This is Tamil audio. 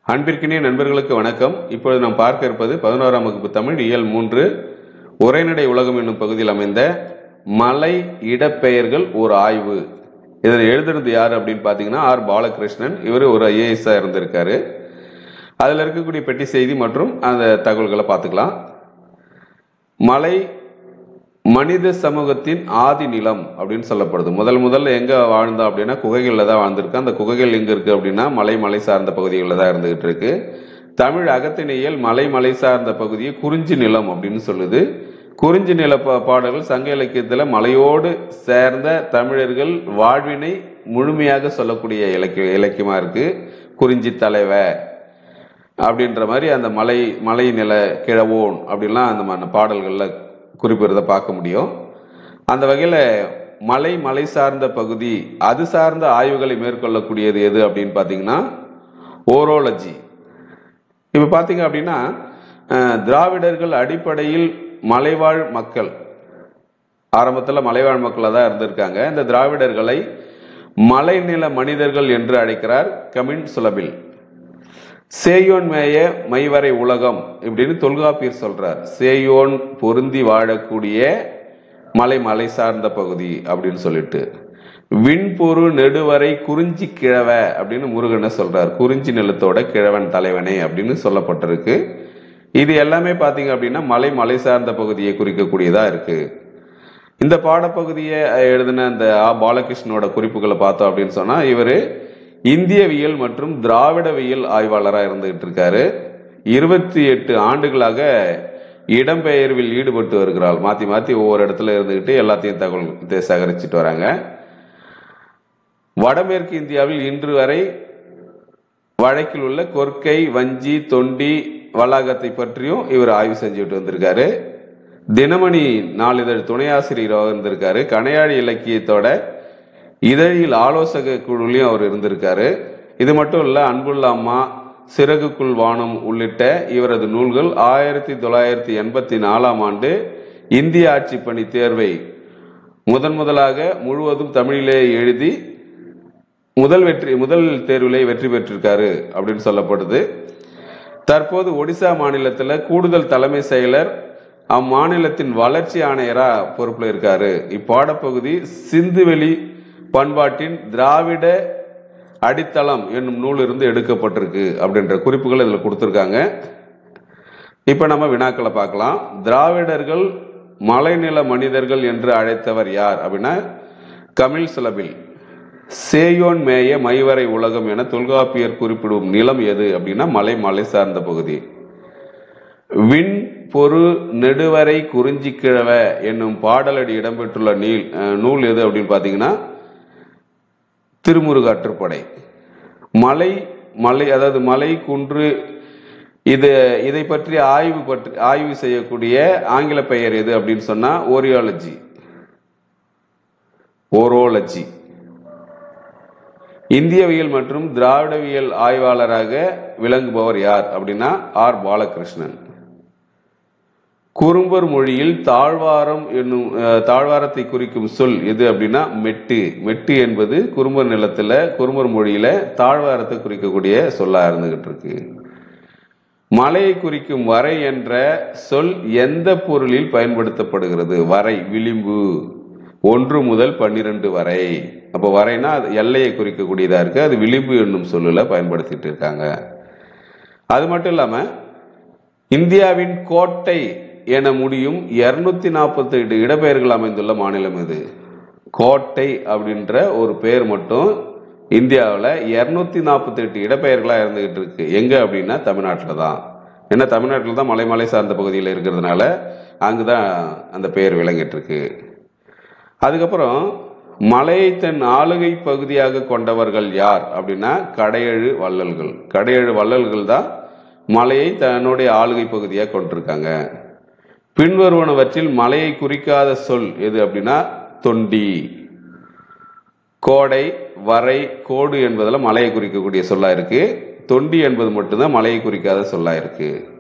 அன்பிற்கினிய நண்பர்களுக்கு வணக்கம் இப்பொழுது நாம் பார்க்க இருப்பது பதினோராம் வகுப்பு தமிழ் இயல் மூன்று உரைநடை உலகம் என்னும் பகுதியில் அமைந்த மலை இடப்பெயர்கள் ஒரு ஆய்வு இதனை எழுதுனது யார் அப்படின்னு பார்த்தீங்கன்னா ஆர் பாலகிருஷ்ணன் இவர் ஒரு ஐஏஎஸ்ஸா இருந்திருக்காரு அதில் இருக்கக்கூடிய பெட்டி செய்தி மற்றும் அந்த தகவல்களை பார்த்துக்கலாம் மலை மனித சமூகத்தின் ஆதி நிலம் அப்படின்னு சொல்லப்படுது முதல் முதல்ல எங்க வாழ்ந்தோம் அப்படின்னா குகைகளில் தான் வாழ்ந்திருக்கு அந்த குகைகள் எங்க இருக்கு அப்படின்னா மலை மலை சார்ந்த பகுதிகளில் தான் இருந்துகிட்டு இருக்கு தமிழ் அகத்திணையல் மலை மலை சார்ந்த பகுதியை குறிஞ்சி நிலம் அப்படின்னு சொல்லுது குறிஞ்சி நில பா- பாடல்கள் சங்க இலக்கியத்துல மலையோடு சேர்ந்த தமிழர்கள் வாழ்வினை முழுமையாக சொல்லக்கூடிய இலக்கிய இலக்கியமா இருக்கு குறிஞ்சி தலைவ அப்படின்ற மாதிரி அந்த மலை மலை நில கிழவோன் அப்படின்லாம் அந்த மாதிரி பாடல்களில் குறிப்பிடுறத பார்க்க முடியும் அந்த வகையில் மலை மலை சார்ந்த பகுதி அது சார்ந்த ஆய்வுகளை மேற்கொள்ளக்கூடியது எது அப்படின்னு பார்த்தீங்கன்னா ஓரோலஜி இப்போ பார்த்தீங்க அப்படின்னா அஹ், திராவிடர்கள் அடிப்படையில் மலைவாழ் மக்கள் ஆரம்பத்தில் மலைவாழ் மக்களாக தான் இருந்திருக்காங்க இந்த திராவிடர்களை மலைநில மனிதர்கள் என்று அழைக்கிறார் கமின் சுலபில் சேயோன் மேய மைவரை உலகம் இப்படின்னு தொல்காப்பியர் சொல்றார் சேயோன் பொருந்தி வாழக்கூடிய மலை மலை சார்ந்த பகுதி அப்படின்னு சொல்லிட்டு விண்பொரு நெடுவரை குறிஞ்சி கிழவ அப்படின்னு முருகனை சொல்றார் குறிஞ்சி நிலத்தோட கிழவன் தலைவனே அப்படின்னு சொல்லப்பட்டிருக்கு இது எல்லாமே பாத்தீங்க அப்படின்னா மலை மலை சார்ந்த பகுதியை குறிக்கக்கூடியதா இருக்கு இந்த பாடப்பகுதியை எழுதின அந்த ஆ பாலகிருஷ்ணனோட குறிப்புகளை பார்த்தோம் அப்படின்னு சொன்னா இவரு இந்தியவியல் மற்றும் திராவிடவியல் ஆய்வாளராக இருந்துகிட்டு இருக்காரு இருபத்தி எட்டு ஆண்டுகளாக இடம்பெயர்வில் ஈடுபட்டு வருகிறாள் மாத்தி மாத்தி ஒவ்வொரு இடத்துல இருந்துகிட்டு எல்லாத்தையும் தகவல் இதை சேகரிச்சுட்டு வராங்க வடமேற்கு இந்தியாவில் இன்று வரை வழக்கில் உள்ள கொற்கை வஞ்சி தொண்டி வளாகத்தை பற்றியும் இவர் ஆய்வு செஞ்சுட்டு வந்திருக்காரு தினமணி நாளிதழ் துணை ஆசிரியராக இருந்திருக்காரு கணையாழி இலக்கியத்தோட இதழில் ஆலோசக குழுலையும் அவர் இருந்திருக்காரு இது மட்டும் இல்ல அன்புள்ள அம்மா சிறகுக்குள் வானம் உள்ளிட்ட இவரது நூல்கள் ஆயிரத்தி தொள்ளாயிரத்தி எண்பத்தி நாலாம் ஆண்டு இந்திய ஆட்சி பணி தேர்வை முதன் முதலாக முழுவதும் தமிழிலே எழுதி முதல் வெற்றி முதல் தேர்விலே வெற்றி பெற்றிருக்காரு அப்படின்னு சொல்லப்படுது தற்போது ஒடிசா மாநிலத்துல கூடுதல் தலைமை செயலர் அம்மாநிலத்தின் வளர்ச்சி ஆணையரா பொறுப்புல இருக்காரு இப்பாடப்பகுதி சிந்துவெளி பண்பாட்டின் திராவிட அடித்தளம் என்னும் நூலிருந்து எடுக்கப்பட்டிருக்கு அப்படின்ற குறிப்புகள் இதுல கொடுத்திருக்காங்க இப்ப நம்ம வினாக்களை பார்க்கலாம் திராவிடர்கள் மலைநில மனிதர்கள் என்று அழைத்தவர் யார் அப்படின்னா கமில் சுலபில் சேயோன் மேய மைவரை உலகம் என தொல்காப்பியர் குறிப்பிடும் நிலம் எது அப்படின்னா மலை மலை சார்ந்த பகுதி விண் பொரு நெடுவரை குறிஞ்சி கிழவ என்னும் பாடலடி இடம்பெற்றுள்ள நீல் அஹ், நூல் எது அப்படின்னு பார்த்தீங்கன்னா திருமுருகாற்றுப்படை மலை மலை அதாவது மலை குன்று இது இதை பற்றி ஆய்வு பற்றி ஆய்வு செய்யக்கூடிய ஆங்கில பெயர் எது அப்படின்னு சொன்னா ஓரியாலஜி ஓரோலஜி இந்தியவியல் மற்றும் திராவிடவியல் ஆய்வாளராக விளங்குபவர் யார் அப்படின்னா ஆர் பாலகிருஷ்ணன் குறும்பர் மொழியில் தாழ்வாரம் என்னும் அஹ், தாழ்வாரத்தை குறிக்கும் சொல் எது அப்படின்னா மெட்டு மெட்டு என்பது குறும்பர் நிலத்துல குறும்பர் மொழியில தாழ்வாரத்தை குறிக்கக்கூடிய சொல்லா இருந்துகிட்டு இருக்கு மலையை குறிக்கும் வரை என்ற சொல் எந்த பொருளில் பயன்படுத்தப்படுகிறது வரை விளிம்பு ஒன்று முதல் பன்னிரண்டு வரை அப்போ வரைனா அது எல்லையை குறிக்கக்கூடியதா இருக்கு அது விளிம்பு என்னும் சொல்லுல பயன்படுத்திட்டு இருக்காங்க அது மட்டும் இல்லாம இந்தியாவின் கோட்டை என முடியும் இருநூத்தி நாற்பத்தி எட்டு இடப்பெயர்கள் அமைந்துள்ள மாநிலம் இது கோட்டை அப்படின்ற ஒரு பெயர் மட்டும் இந்தியாவில் இருநூத்தி நாற்பத்தி எட்டு இடப்பெயர்களாக இருந்துகிட்டு இருக்கு எங்க அப்படின்னா தமிழ்நாட்டில் தான் ஏன்னா தமிழ்நாட்டில் தான் மலை மலை சார்ந்த பகுதியில் இருக்கிறதுனால அங்குதான் அந்த பெயர் விளங்கிட்டு இருக்கு அதுக்கப்புறம் மலையை தன் ஆளுகை பகுதியாக கொண்டவர்கள் யார் அப்படின்னா கடையெழு வள்ளல்கள் கடையெழு வள்ளல்கள் தான் மலையை தன்னுடைய ஆளுகை பகுதியாக கொண்டிருக்காங்க பின்வருவனவற்றில் மலையை குறிக்காத சொல் எது அப்படின்னா தொண்டி கோடை வரை கோடு என்பதில் மலையை குறிக்கக்கூடிய சொல்லா இருக்கு தொண்டி என்பது மட்டும்தான் மலையை குறிக்காத சொல்லா இருக்கு